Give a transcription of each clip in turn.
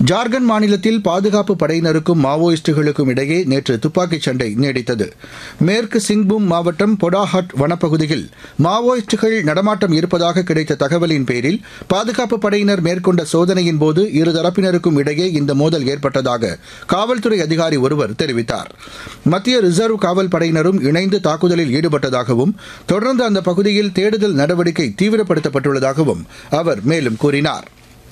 ஜார்க்கண்ட் மாநிலத்தில் பாதுகாப்பு படையினருக்கும் மாவோயிஸ்டுகளுக்கும் இடையே நேற்று துப்பாக்கிச் சண்டை நீடித்தது மேற்கு சிங்பூம் மாவட்டம் பொடாஹட் வனப்பகுதியில் மாவோயிஸ்டுகள் நடமாட்டம் இருப்பதாக கிடைத்த தகவலின் பேரில் பாதுகாப்பு படையினர் மேற்கொண்ட சோதனையின் போது இருதரப்பினருக்கும் இடையே இந்த மோதல் ஏற்பட்டதாக காவல்துறை அதிகாரி ஒருவர் தெரிவித்தார் மத்திய ரிசர்வ் காவல் படையினரும் இணைந்து தாக்குதலில் ஈடுபட்டதாகவும் தொடர்ந்து அந்த பகுதியில் தேடுதல் நடவடிக்கை தீவிரப்படுத்தப்பட்டுள்ளதாகவும் அவர் மேலும் கூறினார்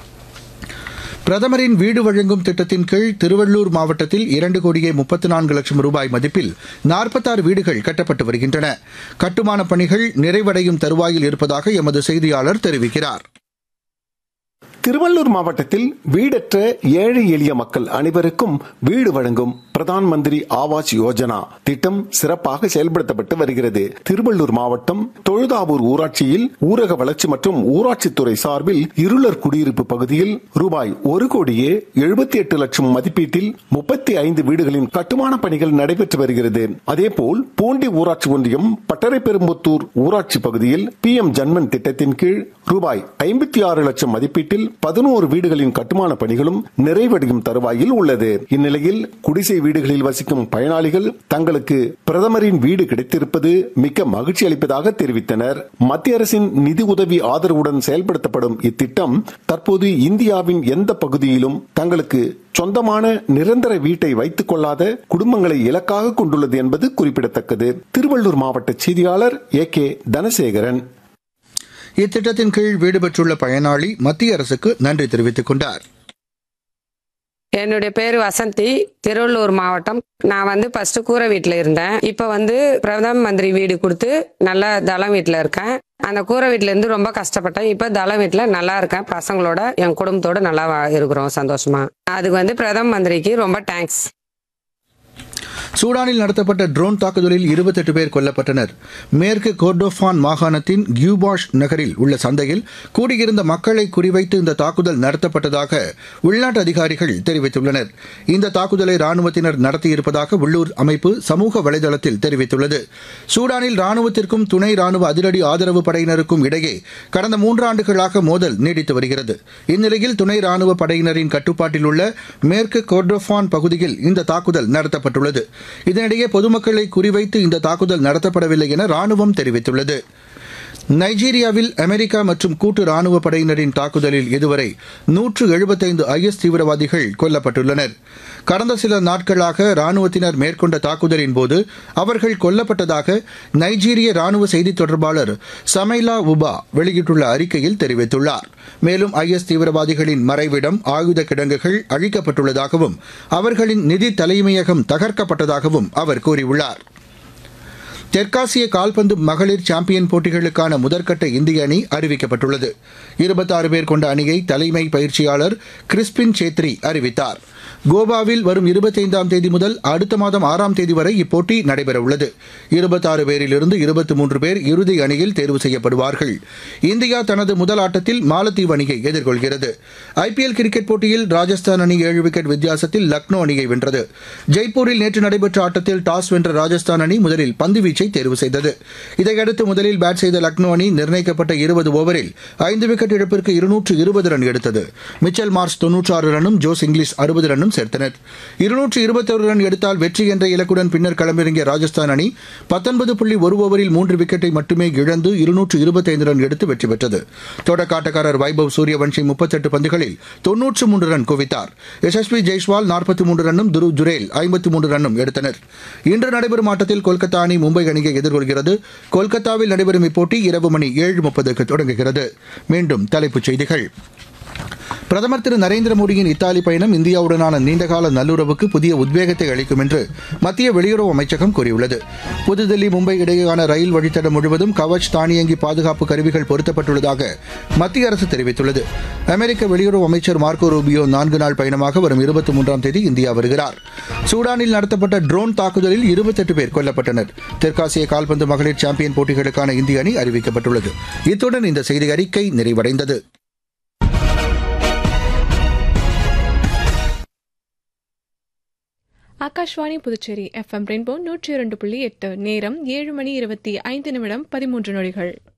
பிரதமரின் வீடு வழங்கும் திட்டத்தின் கீழ் திருவள்ளூர் மாவட்டத்தில் இரண்டு கோடியே முப்பத்து நான்கு லட்சம் ரூபாய் மதிப்பில் நாற்பத்தாறு வீடுகள் கட்டப்பட்டு வருகின்றன கட்டுமானப் பணிகள் நிறைவடையும் தருவாயில் இருப்பதாக எமது செய்தியாளர் தெரிவிக்கிறார் திருவள்ளூர் மாவட்டத்தில் வீடற்ற ஏழை எளிய மக்கள் அனைவருக்கும் வீடு வழங்கும் பிரதான் மந்திரி ஆவாஸ் யோஜனா திட்டம் சிறப்பாக செயல்படுத்தப்பட்டு வருகிறது திருவள்ளூர் மாவட்டம் தொழுதாவூர் ஊராட்சியில் ஊரக வளர்ச்சி மற்றும் ஊராட்சித்துறை சார்பில் இருளர் குடியிருப்பு பகுதியில் ரூபாய் ஒரு கோடியே எழுபத்தி எட்டு லட்சம் மதிப்பீட்டில் முப்பத்தி ஐந்து வீடுகளின் கட்டுமான பணிகள் நடைபெற்று வருகிறது அதேபோல் பூண்டி ஊராட்சி ஒன்றியம் பட்டரைப்பெரும்புத்தூர் ஊராட்சி பகுதியில் பி எம் ஜன்மன் திட்டத்தின் கீழ் ரூபாய் ஐம்பத்தி ஆறு லட்சம் மதிப்பீட்டில் பதினோரு வீடுகளின் கட்டுமான பணிகளும் நிறைவடையும் தருவாயில் உள்ளது இந்நிலையில் குடிசை வீடுகளில் வசிக்கும் பயனாளிகள் தங்களுக்கு பிரதமரின் வீடு கிடைத்திருப்பது மிக்க மகிழ்ச்சி அளிப்பதாக தெரிவித்தனர் மத்திய அரசின் நிதி உதவி ஆதரவுடன் செயல்படுத்தப்படும் இத்திட்டம் தற்போது இந்தியாவின் எந்த பகுதியிலும் தங்களுக்கு சொந்தமான நிரந்தர வீட்டை வைத்துக் கொள்ளாத குடும்பங்களை இலக்காக கொண்டுள்ளது என்பது குறிப்பிடத்தக்கது திருவள்ளூர் மாவட்ட செய்தியாளர் ஏ கே தனசேகரன் இத்திட்டத்தின் கீழ் வீடு பெற்றுள்ள பயனாளி மத்திய அரசுக்கு நன்றி தெரிவித்துக் கொண்டார் என்னுடைய பேர் வசந்தி திருவள்ளூர் மாவட்டம் நான் வந்து ஃபர்ஸ்ட் கூரை வீட்டில் இருந்தேன் இப்போ வந்து பிரதம மந்திரி வீடு கொடுத்து நல்ல தளம் வீட்டில் இருக்கேன் அந்த கூரை வீட்டில இருந்து ரொம்ப கஷ்டப்பட்டேன் இப்போ தளம் வீட்டில் நல்லா இருக்கேன் பசங்களோட என் குடும்பத்தோட நல்லா வா- இருக்கிறோம் சந்தோஷமா அதுக்கு வந்து பிரதம மந்திரிக்கு ரொம்ப தேங்க்ஸ் சூடானில் நடத்தப்பட்ட ட்ரோன் தாக்குதலில் இருபத்தெட்டு பேர் கொல்லப்பட்டனர் மேற்கு கோர்டோஃபான் மாகாணத்தின் கியூபாஷ் நகரில் உள்ள சந்தையில் கூடியிருந்த மக்களை குறிவைத்து இந்த தாக்குதல் நடத்தப்பட்டதாக உள்நாட்டு அதிகாரிகள் தெரிவித்துள்ளனர் இந்த தாக்குதலை ராணுவத்தினர் நடத்தியிருப்பதாக உள்ளூர் அமைப்பு சமூக வலைதளத்தில் தெரிவித்துள்ளது சூடானில் ராணுவத்திற்கும் துணை ராணுவ அதிரடி ஆதரவு படையினருக்கும் இடையே கடந்த மூன்றாண்டுகளாக மோதல் நீடித்து வருகிறது இந்நிலையில் துணை ராணுவ படையினரின் கட்டுப்பாட்டில் உள்ள மேற்கு கோர்டோஃபான் பகுதியில் இந்த தாக்குதல் நடத்தப்பட்டுள்ளது இதனிடையே பொதுமக்களை குறிவைத்து இந்த தாக்குதல் நடத்தப்படவில்லை என ராணுவம் தெரிவித்துள்ளது நைஜீரியாவில் அமெரிக்கா மற்றும் கூட்டு ராணுவ படையினரின் தாக்குதலில் இதுவரை நூற்று எழுபத்தைந்து ஐஎஸ் தீவிரவாதிகள் கொல்லப்பட்டுள்ளனர் கடந்த சில நாட்களாக ராணுவத்தினர் மேற்கொண்ட தாக்குதலின் போது அவர்கள் கொல்லப்பட்டதாக நைஜீரிய ராணுவ செய்தித் தொடர்பாளர் சமைலா உபா வெளியிட்டுள்ள அறிக்கையில் தெரிவித்துள்ளார் மேலும் ஐஎஸ் தீவிரவாதிகளின் மறைவிடம் ஆயுத கிடங்குகள் அழிக்கப்பட்டுள்ளதாகவும் அவர்களின் நிதி தலைமையகம் தகர்க்கப்பட்டதாகவும் அவர் கூறியுள்ளார் தெற்காசிய கால்பந்து மகளிர் சாம்பியன் போட்டிகளுக்கான முதற்கட்ட இந்திய அணி அறிவிக்கப்பட்டுள்ளது இருபத்தாறு பேர் கொண்ட அணியை தலைமை பயிற்சியாளர் கிறிஸ்பின் சேத்ரி அறிவித்தார் கோவாவில் வரும் இருபத்தைந்தாம் தேதி முதல் அடுத்த மாதம் ஆறாம் தேதி வரை இப்போட்டி நடைபெறவுள்ளது இருபத்தாறு பேரிலிருந்து இருபத்தி மூன்று பேர் இறுதி அணியில் தேர்வு செய்யப்படுவார்கள் இந்தியா தனது முதல் ஆட்டத்தில் மாலத்தீவு அணியை எதிர்கொள்கிறது ஐபிஎல் கிரிக்கெட் போட்டியில் ராஜஸ்தான் அணி ஏழு விக்கெட் வித்தியாசத்தில் லக்னோ அணியை வென்றது ஜெய்ப்பூரில் நேற்று நடைபெற்ற ஆட்டத்தில் டாஸ் வென்ற ராஜஸ்தான் அணி முதலில் பந்துவீச்சை தேர்வு செய்தது இதையடுத்து முதலில் பேட் செய்த லக்னோ அணி நிர்ணயிக்கப்பட்ட இருபது ஓவரில் ஐந்து விக்கெட் இழப்பிற்கு இருநூற்று இருபது ரன் எடுத்தது மிச்சல் மார்ஸ் தொன்னூற்றாறு ரன்னும் ஜோஸ் இங்கிலீஷ் அறுபது ரன்னும் சேர்த்தனர் இருநூற்று இருபத்தொரு ரன் எடுத்தால் வெற்றி என்ற இலக்குடன் பின்னர் களமிறங்கிய ராஜஸ்தான் அணி பத்தொன்பது புள்ளி ஒரு ஓவரில் மூன்று விக்கெட்டை மட்டுமே இழந்து இருநூற்று இருபத்தைந்து ரன் எடுத்து வெற்றி பெற்றது தொடக்காட்டக்காரர் வைபவ் சூரியவன்ஷி முப்பத்தெட்டு பந்துகளில் தொன்னூற்று மூன்று ரன் குவித்தார் யசஸ்வி ஜெய்ஸ்வால் நாற்பத்தி மூன்று ரன்னும் துருவ் ஜுரேல் ஐம்பத்தி மூன்று ரன்னும் எடுத்தனர் இன்று நடைபெறும் ஆட்டத்தில் கொல்கத்தா அணி மும்பை அணியை எதிர்கொள்கிறது கொல்கத்தாவில் நடைபெறும் இப்போட்டி இரவு மணி ஏழு முப்பதுக்கு தொடங்குகிறது மீண்டும் தலைப்புச் செய்திகள் பிரதமர் திரு நரேந்திர மோடியின் இத்தாலி பயணம் இந்தியாவுடனான நீண்டகால நல்லுறவுக்கு புதிய உத்வேகத்தை அளிக்கும் என்று மத்திய வெளியுறவு அமைச்சகம் கூறியுள்ளது புதுதில்லி மும்பை இடையேயான ரயில் வழித்தடம் முழுவதும் கவச் தானியங்கி பாதுகாப்பு கருவிகள் பொருத்தப்பட்டுள்ளதாக மத்திய அரசு தெரிவித்துள்ளது அமெரிக்க வெளியுறவு அமைச்சர் மார்க்கோ ரூபியோ நான்கு நாள் பயணமாக வரும் இருபத்தி மூன்றாம் தேதி இந்தியா வருகிறார் சூடானில் நடத்தப்பட்ட ட்ரோன் தாக்குதலில் இருபத்தெட்டு பேர் கொல்லப்பட்டனர் தெற்காசிய கால்பந்து மகளிர் சாம்பியன் போட்டிகளுக்கான இந்திய அணி அறிவிக்கப்பட்டுள்ளது இத்துடன் இந்த செய்தி அறிக்கை நிறைவடைந்தது ஆகாஷ்வாணி புதுச்சேரி எஃப்எம் ரெயின்போ நூற்றி இரண்டு புள்ளி எட்டு நேரம் ஏழு மணி இருபத்தி ஐந்து நிமிடம் பதிமூன்று நொடிகள்